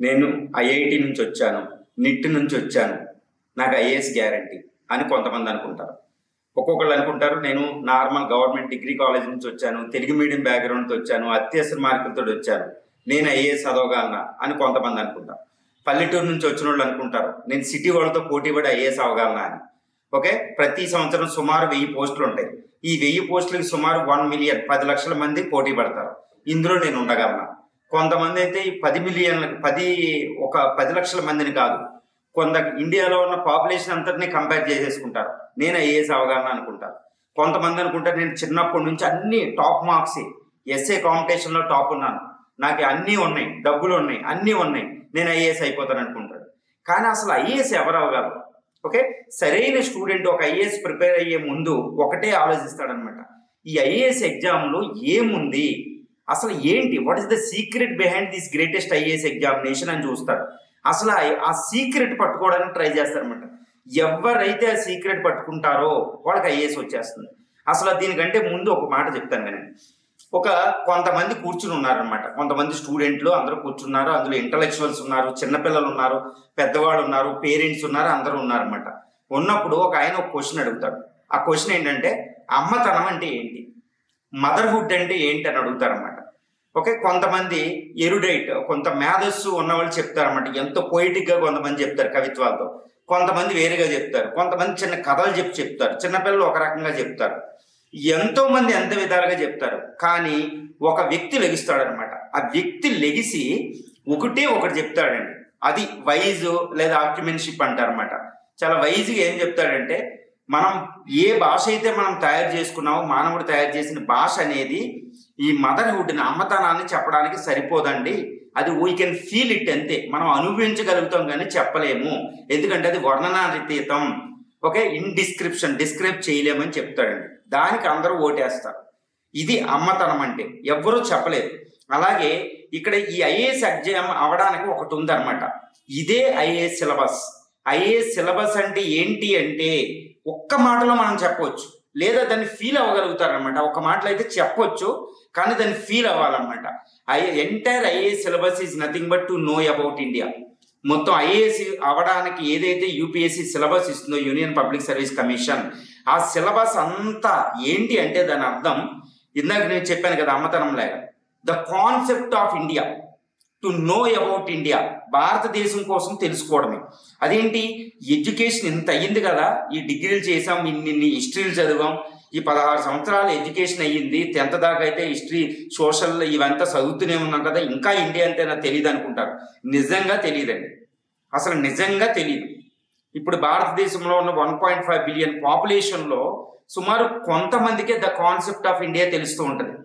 నేను ఐఐటి నుంచి వచ్చాను నిట్ నుంచి వచ్చాను నాకు ఐఏఎస్ గ్యారంటీ అని కొంతమంది అనుకుంటారు ఒక్కొక్కళ్ళు అనుకుంటారు నేను నార్మల్ గవర్నమెంట్ డిగ్రీ కాలేజ్ నుంచి వచ్చాను తెలుగు మీడియం బ్యాక్గ్రౌండ్తో వచ్చాను అత్యవసర మార్కులతో వచ్చాను నేను ఐఏఎస్ చదవగలనా అని కొంతమంది అనుకుంటారు పల్లెటూరు నుంచి వచ్చిన వాళ్ళు అనుకుంటారు నేను సిటీ వాళ్ళతో పోటీ పడి ఐఏఎస్ అవ్వగలనా అని ఓకే ప్రతి సంవత్సరం సుమారు వెయ్యి పోస్టులు ఉంటాయి ఈ వెయ్యి పోస్టులకి సుమారు వన్ మిలియన్ పది లక్షల మంది పోటీ పడతారు ఇందులో నేను ఉండగలనా కొంతమంది అయితే ఈ పది మిలియన్ పది ఒక పది లక్షల మందిని కాదు కొంత ఇండియాలో ఉన్న పాపులేషన్ అంతటిని కంపేర్ చేసేసుకుంటారు నేను ఐఏఎస్ అవగాహన అనుకుంటారు కొంతమంది అనుకుంటారు నేను చిన్నప్పటి నుంచి అన్ని టాప్ మార్క్స్ ఎస్ఏ కాంపిటీషన్లో టాప్ ఉన్నాను నాకు అన్నీ ఉన్నాయి డబ్బులు ఉన్నాయి అన్నీ ఉన్నాయి నేను ఐఏఎస్ అయిపోతాను అనుకుంటాడు కానీ అసలు ఐఏఎస్ ఎవరు అవ్వగలరు ఓకే సరైన స్టూడెంట్ ఒక ఐఏఎస్ ప్రిపేర్ అయ్యే ముందు ఒకటే ఆలోచిస్తాడనమాట ఈ ఐఏఎస్ ఎగ్జామ్లో ఏముంది అసలు ఏంటి what is the secret behind this greatest IAS examination అని చూస్తాడు అసలు ఆ- ఆ సీక్రెట్ పట్టుకోవడానికి ట్రై చేస్తారనమాట ఎవరైతే ఆ సీక్రెట్ పట్టుకుంటారో వాళ్ళకి ఐఏఎస్ వచ్చేస్తుంది అసలు దీనికంటే ముందు ఒక మాట చెప్తాను నేను ఒక కొంతమంది కూర్చుని ఉన్నారనమాట కొంతమంది స్టూడెంట్లు అందరూ కూర్చున్నారు అందులో ఇంటలెక్చువల్స్ ఉన్నారు చిన్నపిల్లలు ఉన్నారు పెద్దవాళ్ళు ఉన్నారు పేరెంట్స్ ఉన్నారు అందరూ ఉన్నారనమాట ఉన్నప్పుడు ఒక ఆయన ఒక క్వశ్చన్ అడుగుతాడు ఆ క్వశ్చన్ ఏంటంటే అమ్మతనం అంటే ఏంటి మదర్హుడ్ అంటే ఏంటి అని అడుగుతారన్నమాట ఓకే కొంతమంది ఎరుడైట్ కొంత మేధస్సు ఉన్నవాళ్ళు చెప్తారన్నమాట ఎంతో poetic గా కొంతమంది చెప్తారు కవిత్వాలతో కొంతమంది వేరేగా చెప్తారు కొంతమంది చిన్న కథలు చెప్పి చెప్తారు చిన్నపిల్లలు ఒక రకంగా చెప్తారు ఎంతో మంది ఎంత విధాలుగా చెప్తారు కానీ ఒక వ్యక్తి లెగిస్తాడనమాట ఆ వ్యక్తి లెగిసి ఒకటే ఒకటి చెప్తాడండి అది వైజ్ లేదా ఆక్యుమెన్షిప్ అంటారన్నమాట చాలా వైజ్గా ఏం చెప్తాడంటే మనం ఏ భాష అయితే మనం తయారు చేసుకున్నామో మానవుడు తయారు చేసిన భాష అనేది ఈ మదర్హుడ్ని అమ్మతనాన్ని చెప్పడానికి సరిపోదండి అది వీ కెన్ ఫీల్ ఇట్ అంతే మనం అనుభవించగలుగుతాం కానీ చెప్పలేము ఎందుకంటే అది వర్ణనాతీతం ఓకే ఇన్ డిస్క్రిప్షన్ డిస్క్రైబ్ చేయలేమని చెప్తాడండి దానికి అందరూ ఓటేస్తారు ఇది అమ్మతనం అంటే ఎవ్వరూ చెప్పలేరు అలాగే ఇక్కడ ఈ ఐఏఎస్ ఎగ్జామ్ అవడానికి ఒకటి ఉందన్నమాట ఇదే ఐఏఎస్ సిలబస్ ఐఏఎస్ సిలబస్ అంటే ఏంటి అంటే ఒక్క మాటలో మనం చెప్పవచ్చు లేదా దాన్ని ఫీల్ అవ్వగలుగుతారనమాట ఒక మాటలో అయితే చెప్పొచ్చు కానీ దాన్ని ఫీల్ అవ్వాలన్నమాట I entire IAS syllabus is nothing but to know about India మొత్తం ఐఏఎస్ అవడానికి ఏదైతే యూపీఎస్సీ సిలబస్ ఇస్తుందో యూనియన్ పబ్లిక్ సర్వీస్ కమిషన్ ఆ సిలబస్ అంతా ఏంటి అంటే దాని అర్థం ఇందాక నేను చెప్పాను కదా అమ్మతనం లేక the concept of India to know about India Bharatadesam కోసం తెలుసుకోవడమే అదేంటి ఎడ్యుకేషన్ ఇంత అయ్యింది కదా ఈ డిగ్రీలు చేసాం ఇన్ని ఇన్ని హిస్టరీలు చదివాం ఈ పదహారు సంవత్సరాలు ఎడ్యుకేషన్ అయ్యింది టెన్త్ దాకా అయితే హిస్టరీ సోషల్ ఇవంతా చదువుతూనే ఉన్నాం కదా ఇంకా ఇండియా అంటే నాకు తెలియదు అనుకుంటారు నిజంగా తెలియదండి అసలు నిజంగా తెలియదు ఇప్పుడు భారతదేశంలో ఉన్న వన్ పాయింట్ ఫైవ్ బిలియన్ పాపులేషన్లో సుమారు కొంతమందికే ద కాన్సెప్ట్ ఆఫ్ ఇండియా తెలుస్తూ ఉంటుంది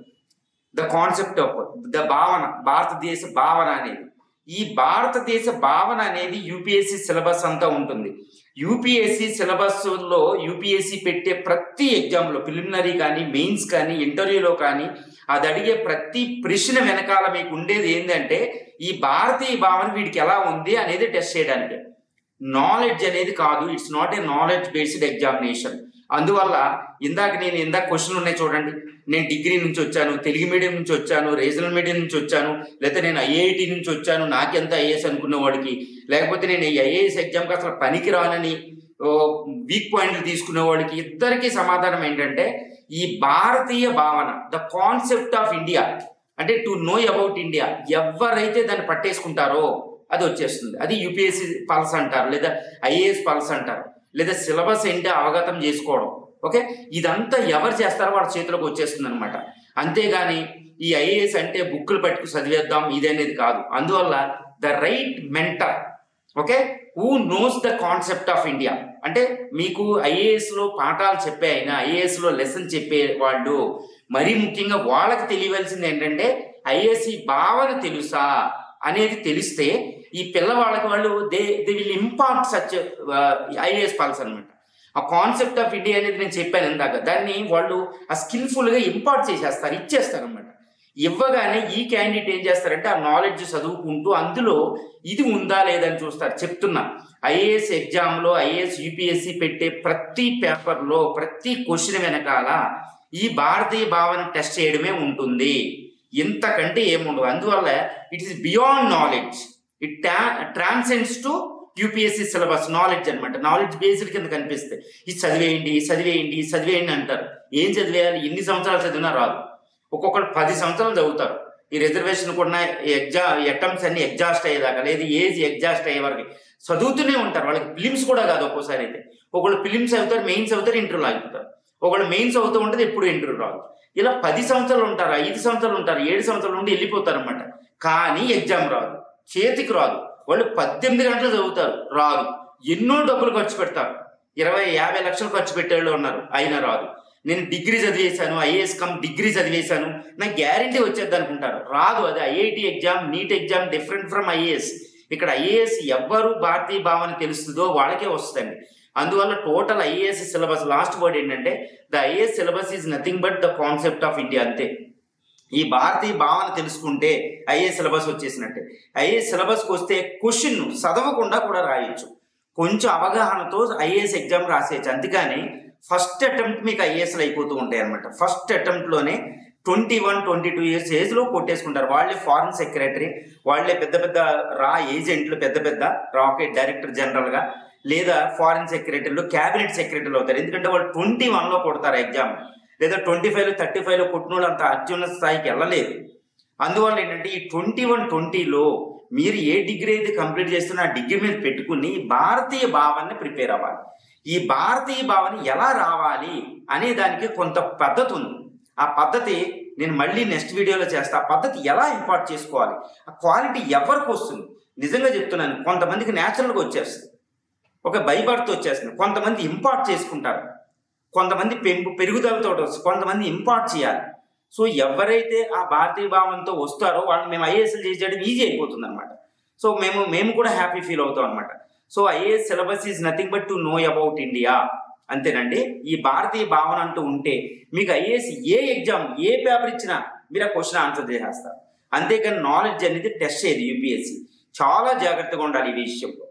ద కాన్సెప్ట్ ఆఫ్ ద భావన భారతదేశ భావన అనేది ఈ భారతదేశ భావన అనేది యూపీఎస్సి సిలబస్ అంతా ఉంటుంది యూపీఎస్సి సిలబస్లో యూపీఎస్సి పెట్టే ప్రతి ఎగ్జామ్లో ప్రిలిమినరీ కానీ మెయిన్స్ కానీ ఇంటర్వ్యూలో కానీ అది అడిగే ప్రతి ప్రశ్న వెనకాల మీకు ఉండేది ఏంటంటే ఈ భారతీయ భావన వీడికి ఎలా ఉంది అనేది టెస్ట్ చేయడానికి నాలెడ్జ్ అనేది కాదు it's not a knowledge based examination అందువల్ల ఇందాక నేను ఇందాక క్వశ్చన్ ఉన్నాయి చూడండి నేను డిగ్రీ నుంచి వచ్చాను తెలుగు మీడియం నుంచి వచ్చాను రీజనల్ మీడియం నుంచి వచ్చాను లేకపోతే నేను ఐఐటి నుంచి వచ్చాను నాకెంత ఐఏఎస్ అనుకున్న వాడికి లేకపోతే నేను ఈ ఐఏఎస్ ఎగ్జామ్కి అసలు పనికి రానని వీక్ పాయింట్లు తీసుకునే వాడికి ఇద్దరికి సమాధానం ఏంటంటే ఈ భారతీయ భావన ద కాన్సెప్ట్ ఆఫ్ ఇండియా అంటే టు నో అబౌట్ ఇండియా ఎవరైతే దాన్ని పట్టేసుకుంటారో అది వచ్చేస్తుంది అది యూపీఎస్సి పల్స్ అంటారు లేదా ఐఏఎస్ పల్స్ అంటారు లేదా సిలబస్ ఏంటో అవగతం చేసుకోవడం ఓకే ఇదంతా ఎవరు చేస్తారో వాళ్ళ చేతిలోకి వచ్చేస్తుంది అనమాట అంతేగాని ఈ ఐఏఎస్ అంటే బుక్కులు పట్టుకు చదివేద్దాం ఇదనేది కాదు అందువల్ల the right mentor okay who knows the concept of India అంటే మీకు ఐఏఎస్ లో పాఠాలు చెప్పే అయినా ఐఏఎస్ లో లెసన్ చెప్పే వాళ్ళు మరీ ముఖ్యంగా వాళ్ళకి తెలియవలసింది ఏంటంటే ఐఏఎస్ భావన తెలుసా అనేది తెలిస్తే ఈ పిల్లవాళ్ళకి వాళ్ళు they they will impart such IAS pulse అనమాట ఆ కాన్సెప్ట్ ఆఫ్ ఇండియా అనేది నేను చెప్పాను ఇందాక దాన్ని వాళ్ళు ఆ స్కిల్ఫుల్గా ఇంపార్ట్ చేసేస్తారు ఇచ్చేస్తారు అనమాట ఇవ్వగానే ఈ క్యాండిడేట్ ఏం చేస్తారంటే ఆ నాలెడ్జ్ చదువుకుంటూ అందులో ఇది ఉందా లేదని చూస్తారు చెప్తున్నా ఐఏఎస్ ఎగ్జామ్లో ఐఏఎస్ యూపీఎస్సి పెట్టే ప్రతి పేపర్లో ప్రతి క్వశ్చన్ వెనకాల ఈ భారతీయ భావన టెస్ట్ చేయడమే ఉంటుంది ఇంతకంటే ఏముండదు అందువల్ల it is beyond knowledge it tra transcends to UPSC syllabus knowledge అనమాట నాలెడ్జ్ బేస్డ్ కింద కనిపిస్తాయి ఇది చదివేయండి ఇది చదివేయండి ఇది చదివేయండి అంటారు ఏం చదివేయాలి ఎన్ని సంవత్సరాలు చదివినా రాదు ఒక్కొక్కరు పది సంవత్సరాలు చదువుతారు ఈ రిజర్వేషన్ కూడా ఎగ్జా అటెంప్ట్స్ అన్ని ఎగ్జాస్ట్ అయ్యేదాకా లేదు ఏజ్ ఎగ్జాస్ట్ అయ్యే వరకు చదువుతూనే ఉంటారు వాళ్ళకి ఫిలిమ్స్ కూడా కాదు ఒక్కోసారి అయితే ఒకళ్ళు ఫిలిమ్స్ అవుతారు మెయిన్స్ అవుతారు ఇంటర్వ్యూలు ఆగుతారు ఒకళ్ళు మెయిన్స్ అవుతూ ఉంటుంది ఎప్పుడు ఇంటర్వ్యూ రాదు ఇలా పది సంవత్సరాలు ఉంటారు ఐదు సంవత్సరాలు ఉంటారు ఏడు సంవత్సరాలు ఉండి వెళ్ళిపోతారు అనమాట కానీ ఎగ్జామ్ రాదు చేతికి రాదు వాళ్ళు పద్దెనిమిది గంటలు చదువుతారు రాదు ఎన్నో డబ్బులు ఖర్చు పెడతారు ఇరవై యాభై లక్షలు ఖర్చు పెట్టేవాళ్ళు ఉన్నారు అయినా రాదు నేను డిగ్రీ చదివేశాను ఐఏఎస్ కమ్ డిగ్రీ చదివేశాను నాకు గ్యారంటీ వచ్చేది అనుకుంటారు రాదు అది IIT exam NEET exam different from IAS ఇక్కడ ఐఏఎస్ ఎవ్వరు భారతీయ భావన తెలుస్తుందో వాళ్ళకే వస్తుంది అందువల్ల total IAS syllabus last word ఏంటంటే the IAS syllabus is nothing but the concept of India అంతే ఈ భారతీయ భావన తెలుసుకుంటే ఐఏఎస్ సిలబస్ వచ్చేసినట్టే ఐఏఎస్ సిలబస్కి వస్తే క్వశ్చన్ చదవకుండా కూడా రాయొచ్చు కొంచెం అవగాహనతో ఐఏఎస్ ఎగ్జామ్ రాసేయచ్చు అందుకని ఫస్ట్ అటెంప్ట్ మీకు ఐఏఎస్లు అయిపోతూ ఉంటాయి అనమాట ఫస్ట్ అటెంప్ట్లోనే twenty one twenty two years ఏజ్లో కొట్టేసుకుంటారు వాళ్ళే ఫారెన్ సెక్రటరీ వాళ్ళే పెద్ద పెద్ద రా ఏజెంట్లు పెద్ద పెద్ద రాకెట్ డైరెక్టర్ జనరల్గా లేదా ఫారిన్ సెక్రటరీలు క్యాబినెట్ సెక్రటరీలు అవుతారు ఎందుకంటే వాళ్ళు ట్వంటీ వన్లో కొడతారు ఎగ్జామ్ లేదా ట్వంటీ ఫైవ్లో థర్టీ ఫైవ్లో కొట్టిన వాళ్ళు అంత అత్యున్నత స్థాయికి వెళ్ళలేదు అందువల్ల ఏంటంటే ఈ ట్వంటీ వన్ ట్వంటీలో మీరు ఏ డిగ్రీ అయితే కంప్లీట్ చేస్తున్న ఆ డిగ్రీ మీద పెట్టుకుని భారతీయ భావాన్ని ప్రిపేర్ అవ్వాలి ఈ భారతీయ భావన ఎలా రావాలి అనే దానికి కొంత పద్ధతి ఉంది ఆ పద్ధతి నేను మళ్ళీ నెక్స్ట్ వీడియోలో చేస్తా ఆ పద్ధతి ఎలా ఇంపార్ట్ చేసుకోవాలి ఆ క్వాలిటీ ఎవరికి వస్తుంది నిజంగా చెప్తున్నాను కొంతమందికి న్యాచురల్గా వచ్చేస్తుంది ఒక బైబర్త్ వచ్చేస్తుంది కొంతమంది ఇంపార్ట్ చేసుకుంటారు కొంతమంది పెంపు పెరుగుదలతో వస్తుంది కొంతమంది ఇంపార్ట్ చేయాలి సో ఎవరైతే ఆ భారతీయ భావంతో వస్తారో వాళ్ళని మేము ఐఏఎస్ఎల్ చేసేయడం ఈజీ అయిపోతుంది అనమాట సో మేము మేము కూడా హ్యాపీ ఫీల్ అవుతాం అనమాట so IAS syllabus is nothing but to know about India అంతేనండి ఈ భారతీయ భావన అంటూ ఉంటే మీకు ఐఏఎస్ ఏ ఎగ్జామ్ ఏ పేపర్ ఇచ్చినా మీరు ఆ క్వశ్చన్ ఆన్సర్ చేసేస్తారు అంతేకాని నాలెడ్జ్ అనేది టెస్ట్ చేయదు యూపీఎస్సి చాలా జాగ్రత్తగా ఉండాలి ఈ విషయంలో